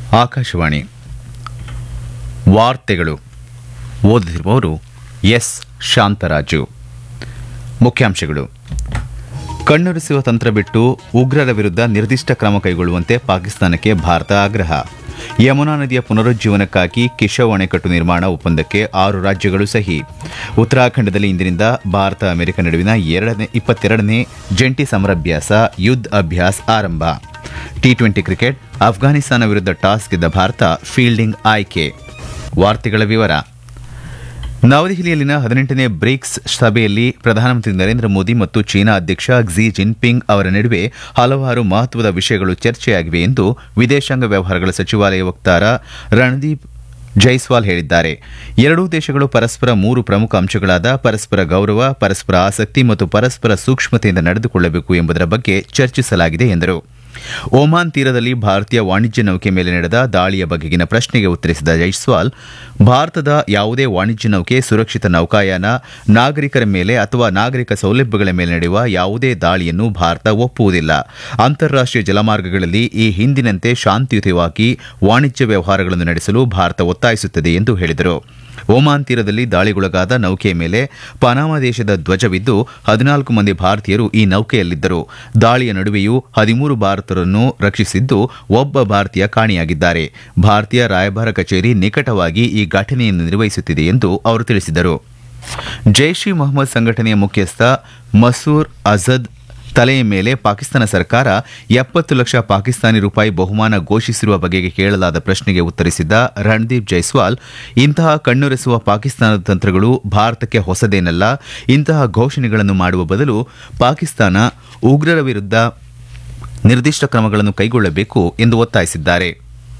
ಆಕಾಶವಾಣಿ ವಾರ್ತೆಗಳು ಓದುತ್ತಿರುವವರು ಎಸ್ ಶಾಂತರಾಜು ಮುಖ್ಯಾಂಶಗಳು ಕಣ್ಣೊರೆಸುವ ತಂತ್ರ ಬಿಟ್ಟು ಉಗ್ರರ ವಿರುದ್ಧ ನಿರ್ದಿಷ್ಟ ಕ್ರಮ ಕೈಗೊಳ್ಳುವಂತೆ ಪಾಕಿಸ್ತಾನಕ್ಕೆ ಭಾರತ ಆಗ್ರಹ ಯಮುನಾ ನದಿಯ ಪುನರುಜ್ಜೀವನಕ್ಕಾಗಿ ಕಿಶವ್ ಅಣೆಕಟ್ಟು ನಿರ್ಮಾಣ ಒಪ್ಪಂದಕ್ಕೆ ಆರು ರಾಜ್ಯಗಳು ಸಹಿ ಉತ್ತರಾಖಂಡದಲ್ಲಿ ಇಂದಿನಿಂದ ಭಾರತ ಅಮೆರಿಕ ನಡುವಿನ ಎರಡನೇ ಇಪ್ಪತ್ತೆರಡನೇ ಜಂಟಿ ಸಮರಾಭ್ಯಾಸ ಯುದ್ಧ ಅಭ್ಯಾಸ್ ಆರಂಭ ಟಿ ಟ್ವೆಂಟಿ ಕ್ರಿಕೆಟ್ ಅಫ್ಘಾನಿಸ್ತಾನ ವಿರುದ್ಧ ಟಾಸ್ ಗೆದ್ದ ಭಾರತ ಫೀಲ್ಡಿಂಗ್ ಆಯ್ಕೆ ವಾರ್ತೆಗಳ ವಿವರ ನವದೆಹಲಿಯಲ್ಲಿನ ಹದಿನೆಂಟನೇ ಬ್ರಿಕ್ಸ್ ಸಭೆಯಲ್ಲಿ ಪ್ರಧಾನಮಂತ್ರಿ ನರೇಂದ್ರ ಮೋದಿ ಮತ್ತು ಚೀನಾ ಅಧ್ಯಕ್ಷ ಕ್ಸಿ ಜಿನ್ಪಿಂಗ್ ಅವರ ನಡುವೆ ಹಲವಾರು ಮಹತ್ವದ ವಿಷಯಗಳು ಚರ್ಚೆಯಾಗಿವೆ ಎಂದು ವಿದೇಶಾಂಗ ವ್ಯವಹಾರಗಳ ಸಚಿವಾಲಯ ವಕ್ತಾರ ರಣದೀಪ್ ಜೈಸ್ವಾಲ್ ಹೇಳಿದ್ದಾರೆ ಎರಡೂ ದೇಶಗಳು ಪರಸ್ಪರ ಮೂರು ಪ್ರಮುಖ ಅಂಶಗಳಾದ ಪರಸ್ಪರ ಗೌರವ ಪರಸ್ಪರ ಆಸಕ್ತಿ ಮತ್ತು ಪರಸ್ಪರ ಸೂಕ್ಷ್ಮತೆಯಿಂದ ನಡೆದುಕೊಳ್ಳಬೇಕು ಎಂಬುದರ ಬಗ್ಗೆ ಚರ್ಚಿಸಲಾಗಿದೆ ಎಂದರು ಒಮಾನ್ ತೀರದಲ್ಲಿ ಭಾರತೀಯ ವಾಣಿಜ್ಯ ನೌಕೆ ಮೇಲೆ ನಡೆದ ದಾಳಿಯ ಬಗೆಗಿನ ಪ್ರಶ್ನೆಗೆ ಉತ್ತರಿಸಿದ ಜೈಸ್ವಾಲ್ ಭಾರತದ ಯಾವುದೇ ವಾಣಿಜ್ಯ ನೌಕೆ ಸುರಕ್ಷಿತ ನೌಕಾಯಾನ ನಾಗರಿಕರ ಮೇಲೆ ಅಥವಾ ನಾಗರಿಕ ಸೌಲಭ್ಯಗಳ ಮೇಲೆ ನಡೆಯುವ ಯಾವುದೇ ದಾಳಿಯನ್ನು ಭಾರತ ಒಪ್ಪುವುದಿಲ್ಲ ಅಂತಾರಾಷ್ಟೀಯ ಜಲಮಾರ್ಗಗಳಲ್ಲಿ ಈ ಹಿಂದಿನಂತೆ ಶಾಂತಿಯುತವಾಗಿ ವಾಣಿಜ್ಯ ವ್ಯವಹಾರಗಳನ್ನು ನಡೆಸಲು ಭಾರತ ಒತ್ತಾಯಿಸುತ್ತದೆ ಎಂದು ಹೇಳಿದರು ಒಮಾನ್ ತೀರದಲ್ಲಿ ದಾಳಿಗೊಳಗಾದ ನೌಕೆಯ ಮೇಲೆ ಪನಾಮ ದೇಶದ ಧ್ವಜವಿದ್ದು ಹದಿನಾಲ್ಕು ಮಂದಿ ಭಾರತೀಯರು ಈ ನೌಕೆಯಲ್ಲಿದ್ದರು ದಾಳಿಯ ನಡುವೆಯೂ ಹದಿಮೂರು ಭಾರತರನ್ನು ರಕ್ಷಿಸಿದ್ದು ಒಬ್ಬ ಭಾರತೀಯ ಕಾಣೆಯಾಗಿದ್ದಾರೆ ಭಾರತೀಯ ರಾಯಭಾರ ಕಚೇರಿ ನಿಕಟವಾಗಿ ಈ ಘಟನೆಯನ್ನು ನಿರ್ವಹಿಸುತ್ತಿದೆ ಎಂದು ಅವರು ತಿಳಿಸಿದರು ಜೈಷ್ ಇ ಮೊಹಮ್ಮದ್ ಸಂಘಟನೆಯ ಮುಖ್ಯಸ್ಥ ಮಸೂರ್ ಅಜದ್ ತಲೆಯ ಮೇಲೆ ಪಾಕಿಸ್ತಾನ ಸರ್ಕಾರ ಎಪ್ಪತ್ತು ಲಕ್ಷ ಪಾಕಿಸ್ತಾನಿ ರೂಪಾಯಿ ಬಹುಮಾನ ಘೋಷಿಸಿರುವ ಬಗೆಗೆ ಕೇಳಲಾದ ಪ್ರಶ್ನೆಗೆ ಉತ್ತರಿಸಿದ್ದ ರಣದೀಪ್ ಜೈಸ್ವಾಲ್ ಇಂತಹ ಕಣ್ಣೊರೆಸುವ ಪಾಕಿಸ್ತಾನದ ತಂತ್ರಗಳು ಭಾರತಕ್ಕೆ ಹೊಸದೇನಲ್ಲ ಇಂತಹ ಘೋಷಣೆಗಳನ್ನು ಮಾಡುವ ಬದಲು ಪಾಕಿಸ್ತಾನ ಉಗ್ರರ ವಿರುದ್ಧ ನಿರ್ದಿಷ್ಟ ಕ್ರಮಗಳನ್ನು ಕೈಗೊಳ್ಳಬೇಕು ಎಂದು ಒತ್ತಾಯಿಸಿದ್ದಾರೆ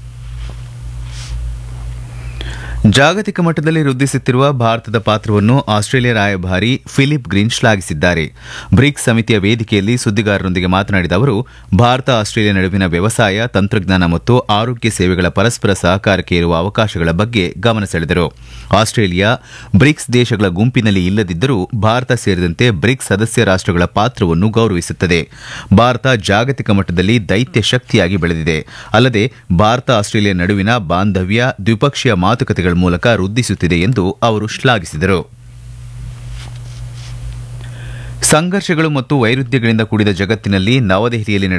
ಜಾಗತಿಕ ಮಟ್ಟದಲ್ಲಿ ವೃದ್ಧಿಸುತ್ತಿರುವ ಭಾರತದ ಪಾತ್ರವನ್ನು ಆಸ್ಟ್ರೇಲಿಯಾ ರಾಯಭಾರಿ ಫಿಲಿಪ್ ಗ್ರೀನ್ ಶ್ಲಾಘಿಸಿದ್ದಾರೆ ಬ್ರಿಕ್ಸ್ ಸಮಿತಿಯ ವೇದಿಕೆಯಲ್ಲಿ ಸುದ್ದಿಗಾರರೊಂದಿಗೆ ಮಾತನಾಡಿದ ಅವರು ಭಾರತ ಆಸ್ಟ್ರೇಲಿಯಾ ನಡುವಿನ ವ್ಯವಸಾಯ ತಂತ್ರಜ್ಞಾನ ಮತ್ತು ಆರೋಗ್ಯ ಸೇವೆಗಳ ಪರಸ್ಪರ ಸಹಕಾರಕ್ಕೆ ಇರುವ ಅವಕಾಶಗಳ ಬಗ್ಗೆ ಗಮನ ಸೆಳೆದರು ಆಸ್ಟ್ರೇಲಿಯಾ ಬ್ರಿಕ್ಸ್ ದೇಶಗಳ ಗುಂಪಿನಲ್ಲಿ ಇಲ್ಲದಿದ್ದರೂ ಭಾರತ ಸೇರಿದಂತೆ ಬ್ರಿಕ್ಸ್ ಸದಸ್ಯ ರಾಷ್ಟಗಳ ಪಾತ್ರವನ್ನು ಗೌರವಿಸುತ್ತದೆ ಭಾರತ ಜಾಗತಿಕ ಮಟ್ಟದಲ್ಲಿ ದೈತ್ಯ ಶಕ್ತಿಯಾಗಿ ಬೆಳೆದಿದೆ ಅಲ್ಲದೆ ಭಾರತ ಆಸ್ಟ್ರೇಲಿಯಾ ನಡುವಿನ ಬಾಂಧವ್ಯ ದ್ವಿಪಕ್ಷೀಯ ಮಾತುಕತೆಗಳ ಮೂಲಕ ವೃದ್ಧಿಸುತ್ತಿದೆ ಎಂದು ಅವರು ಶ್ಲಾಘಿಸಿದರು ಸಂಘರ್ಷಗಳು ಮತ್ತು ವೈರುಧ್ಯಗಳಿಂದ ಕೂಡಿದ ಜಗತ್ತಿನಲ್ಲಿ ನವದೆಹಲಿಯಲ್ಲಿ